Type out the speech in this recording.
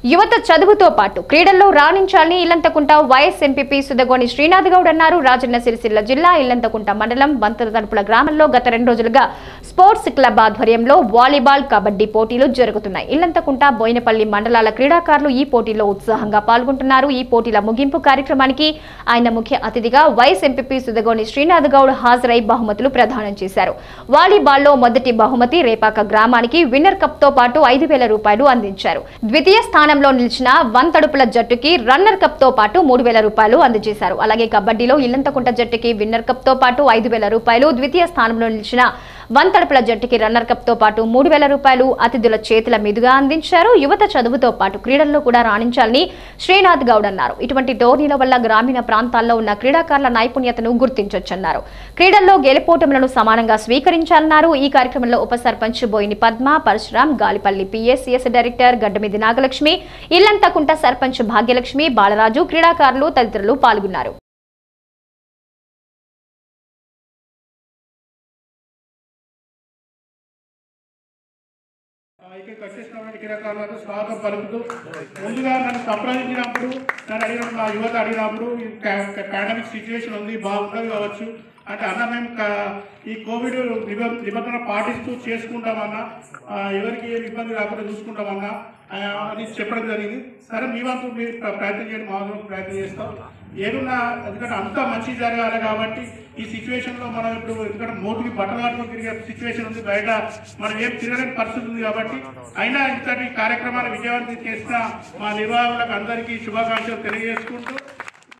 యువత చదువుతో పాటు క్రీడల్లో రాణించాలని ఇల్లంతకుంట వైఎస్ ఎంపీపీ సుదగోని శ్రీనాథ్ గౌడ్ అన్నారు రాజన్న సిరిసిల్ల జిల్లా ఇల్లంతకుంట మండలం బంతర తలుపుల గ్రామంలో గత రెండు రోజులుగా స్పోర్ట్స్ క్లబ్ ఆధ్వర్యంలో వాలీబాల్ కబడ్డీ పోటీలు జరుగుతున్నాయి ఇల్లంతకుంట బోయినపల్లి మండలాల క్రీడాకారులు ఈ పోటీలో ఉత్సాహంగా పాల్గొంటున్నారు ఈ పోటీల ముగింపు కార్యక్రమానికి ఆయన ముఖ్య అతిథిగా వైఎస్ ఎంపీపీ సుదగోని శ్రీనాథ్ గౌడ్ హాజరై బహుమతులు ప్రదానం చేశారు వాలీబాల్లో మొదటి బహుమతి రేపాక గ్రామానికి విన్నర్ కప్ తో పాటు ఐదు వేల రూపాయలు అందించారు ద్వితీయ స్థానంలో నిలిచిన వన్ తడుపుల జట్టుకి రన్నర్ కప్ తో పాటు మూడు వేల రూపాయలు అందజేశారు అలాగే కబడ్డీలో ఇల్లంతకుంట జట్టుకి విన్నర్ కప్ తో పాటు ఐదు వేల రూపాయలు ద్వితీయ స్థానంలో నిలిచిన వన్ తడుపుల జట్టుకి రన్నర్ కప్ తో పాటు మూడు వేల రూపాయలు అతిథుల చేతుల మీదుగా అందించారు యువత చదువుతో పాటు క్రీడల్లో కూడా రాణించాలని శ్రీనాథ్ గౌడ్ అన్నారు ఇటువంటి టోర్నీల వల్ల గ్రామీణ ప్రాంతాల్లో ఉన్న క్రీడాకారుల నైపుణ్యతను గుర్తించొచ్చన్నారు క్రీడల్లో గెలుపోటములను సమానంగా స్వీకరించాలన్నారు ఈ కార్యక్రమంలో ఉప సర్పంచ్ బోయిని పద్మ పరశురాం గాలిపల్లి పిఎస్సిఎస్ డైరెక్టర్ గడ్డమిది నాగలక్ష్మి ఇల్లంతకుంట సర్పంచ్ భాగ్యలక్ష్మి బాలరాజు క్రీడాకారులు తదితరులు పాల్గొన్నారు ఇక్కడ వచ్చేసినటువంటి క్రీడాకారులకు స్వాగతం పలుకుతూ ముందుగా నన్ను సంప్రదించినప్పుడు నన్ను అడిగిన మా యువత అడిగినప్పుడు పాండమిక్ సిచ్యువేషన్ ఉంది బాగుంటుంది కావచ్చు అంటే అన్న మేము క- ఈ కోవిడ్ నిబ- నిబంధన పాటిస్తూ చేసుకుంటామన్నా ఆ, ఎవరికి ఏమి ఇబ్బంది రాకుండా చూసుకుంటామన్నా ఆ, అని చెప్పడం జరిగింది సరే మీ వంతు మీరు ప్ర- ప్రయత్నం చేయండి మా వంతు ప్రయత్నం చేస్తాం ఏదున్నా ఎందుకంటే అంతా మంచి జరగాలి కాబట్టి ఈ సిచ్యువేషన్ లో మనం ఇప్పుడు ఎందుకంటే మోటుకి బట్టలు కట్టుకొని తిరిగే సిచ్యువేషన్ ఉంది బయట మనం ఏం తిరగలేని పరిస్థితి ఉంది కాబట్టి అయినా ఇంతటి కార్యక్రమాలు విజయవంతం చేసిన మా నిర్వాహకులకు అందరికీ శుభాకాంక్షలు తెలియజేసుకుంటూ